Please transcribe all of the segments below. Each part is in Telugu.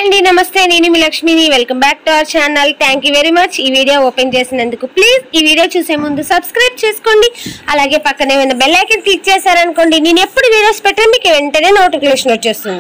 అండి నమస్తే నేను మీ లక్ష్మిని welcome back to our channel thank you very much ఈ వీడియో ఓపెన్ చేసినందుకు ప్లీజ్ ఈ వీడియో చూసే ముందు సబ్స్క్రైబ్ చేసుకోండి అలాగే పక్కనే ఉన్న బెల్ ఐకన్ క్లిక్ చేశారనుకోండి నేను ఎప్పుడు వీడియోస్ పెట్టినా మీకు వెంటనే నోటిఫికేషన్ వచ్చేస్తుంది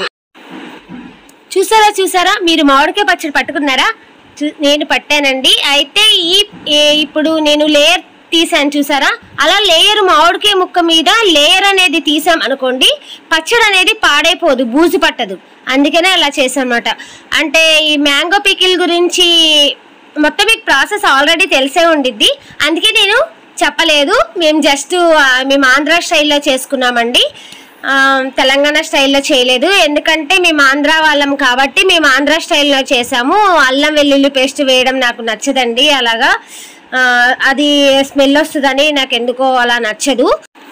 చూసారా చూసారా మీరు మామిడికాయ పచ్చడి పట్టుకున్నారా చూ- నేను పట్టానండి అయితే ఈ ఏ- ఇప్పుడు నేను లేయర్ తీసాను చూసారా అలా లేయర్ మామిడికాయ ముక్క మీద లేయర్ అనేది తీసాం అనుకోండి పచ్చడి అనేది పాడైపోదు బూజు పట్టదు అందుకనే అలా చేసామన్నమాట అంటే ఈ మ్యాంగో పికిల్ గురించి మొత్తం మీకు ప్రాసెస్ ఆల్రెడీ తెలిసే ఉండిద్ది అందుకే నేను చెప్పలేదు మేము జస్ట్ మేము ఆంధ్ర స్టైల్లో చేసుకున్నామండి ఆ, తెలంగాణ స్టైల్లో చేయలేదు ఎందుకంటే మేము ఆంధ్ర వాళ్ళం కాబట్టి మేము ఆంధ్ర స్టైల్లో చేసాము అల్లం వెల్లుల్లి పేస్ట్ వేయడం నాకు నచ్చదండి అలాగా ఆ, అది స్మెల్ వస్తుందని నాకు ఎందుకో అలా నచ్చదు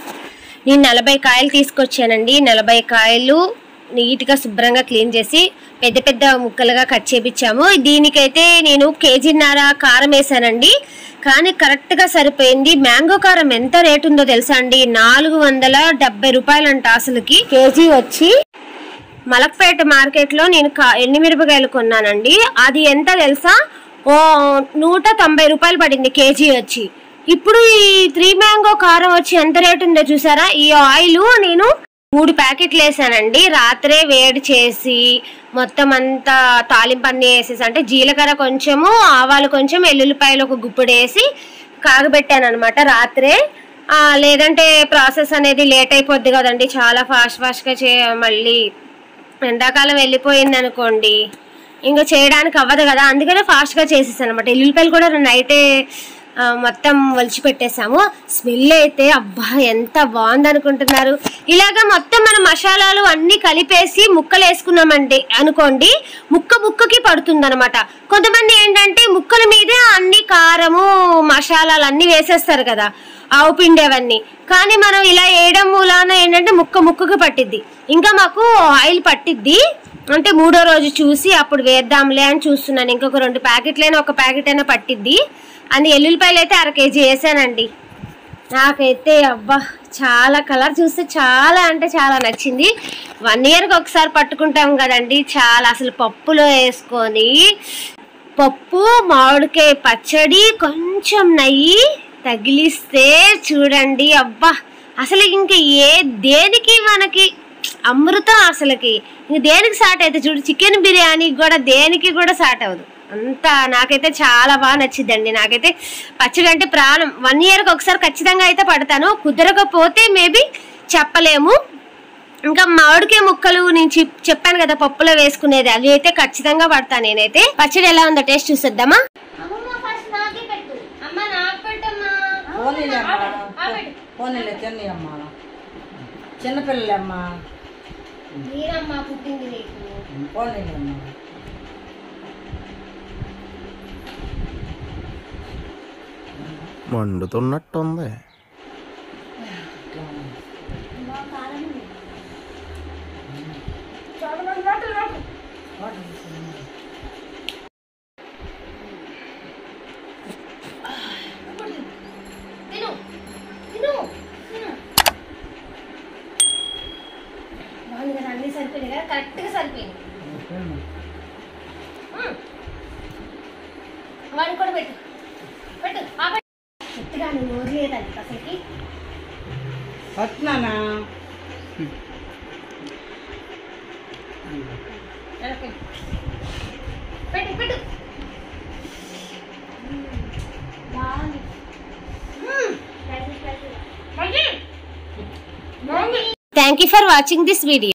నేను నలభై కాయలు తీసుకొచ్చానండి నలభై కాయలు నీట్గా శుభ్రంగా క్లీన్ చేసి పెద్ద పెద్ద ముక్కలుగా కట్ చేపించాము దీనికైతే నేను కేజీన్నర కారం వేసానండి కానీ కరెక్ట్గా సరిపోయింది మ్యాంగో కారం ఎంత రేటు ఉందో తెలుసా అండి నాలుగు వందల డెబ్బై రూపాయలంట అసలుకి కేజీ వచ్చి మలక్పేట మార్కెట్లో నేను కా ఎండుమిరపకాయలు కొన్నానండి అది ఎంత తెలుసా ఓ నూట తొంభై రూపాయలు పడింది కేజీ వచ్చి ఇప్పుడు ఈ త్రీ మ్యాంగో కారం వచ్చి ఎంత రేటు ఉందో చూసారా ఈ ఆయిల్ నేను మూడు ప్యాకెట్లు వేసానండి రాత్రే వేడి చేసి మొత్తం అంతా తాలింపు అన్నీ వేసేసి అంటే జీలకర్ర కొంచెము ఆవాలు కొంచెం ఎల్లుల్లిపాయలు ఒక గుప్పుడు వేసి కాగబెట్టాను అనమాట రాత్రే ఆ, లేదంటే ప్రాసెస్ అనేది లేట్ అయిపోద్ది కదండి చాలా ఫాస్ట్ ఫాస్ట్గా చే మళ్ళీ ఎండాకాలం వెళ్ళిపోయింది అనుకోండి ఇంకా చేయడానికి అవ్వదు కదా అందుకనే ఫాస్ట్గా చేసేసాను అనమాట ఎల్లుల్లిపాయలు కూడా నైటే ఆ, మొత్తం ఒలిచి పెట్టేసాము స్మెల్ అయితే అబ్బా ఎంత బాగుంది అనుకుంటున్నారు ఇలాగ మొత్తం మన మసాలాలు అన్నీ కలిపేసి ముక్కలు వేసుకున్నామండి అనుకోండి ముక్క ముక్కకి పడుతుంది అనమాట కొంతమంది ఏంటంటే ముక్కల మీదే అన్ని కారము మసాలాలు అన్నీ వేసేస్తారు కదా ఆవు పిండి అవన్నీ కానీ మనం ఇలా వేయడం మూలాన ఏంటంటే ముక్క ముక్కకి పట్టిద్ది ఇంకా మాకు ఆయిల్ పట్టిద్ది అంటే మూడో రోజు చూసి అప్పుడు వేద్దాంలే అని చూస్తున్నాను ఇంకొక రెండు ప్యాకెట్లైనా ఒక ప్యాకెట్ అయినా పట్టిద్ది అని ఎల్లుల్లిపాయలు అయితే అర కేజీ వేసానండి నాకైతే అబ్బా చాలా కలర్ చూస్తే చాలా అంటే చాలా నచ్చింది వన్ ఇయర్కి ఒకసారి పట్టుకుంటాం కదండి చాలా అసలు పప్పులో వేసుకొని పప్పు మామిడికాయ పచ్చడి కొంచెం నెయ్యి తగిలిస్తే చూడండి అబ్బా అసలు ఇంక ఏ దేనికి మనకి అమృతం అసలుకి ఇంక దేనికి సాట్ అయితే చూడు చికెన్ బిర్యానీ కూడా దేనికి కూడా సాట్ అవ్వదు అంత నాకైతే చాలా బాగా నచ్చిందండి నాకైతే పచ్చడి అంటే ప్రాణం వన్ ఇయర్కి ఒకసారి ఖచ్చితంగా అయితే పడతాను కుదరకపోతే మేబీ చెప్పలేము ఇంకా మామిడికాయ ముక్కలు నేను చెప్- చెప్పాను కదా పప్పులో వేసుకునేది అవి అయితే ఖచ్చితంగా పడతాను నేనైతే పచ్చడి ఎలా ఉందో టేస్ట్ చూసేద్దామా పోనీలే అమ్మా పోనీలే తిన్నీ అమ్మా చిన్నపిల్లలే అమ్మా మీరమ్మా పుట్టింది నీకు పోనీలే అమ్మా మండుతున్నట్టుంది తిను తిను తిను బాగుంది కదా అన్నీ సరిపోయింది కదా కరెక్ట్గా సరిపోయింది మ్మ్. వాడిని కూడా పెట్టు పెట్టు ఆ పెట్టు చెట్టుగా నేను నోరలేదండి అసలుకి వస్తున్నానా పెట్టు పెట్టు బాగుంది thank you for watching this video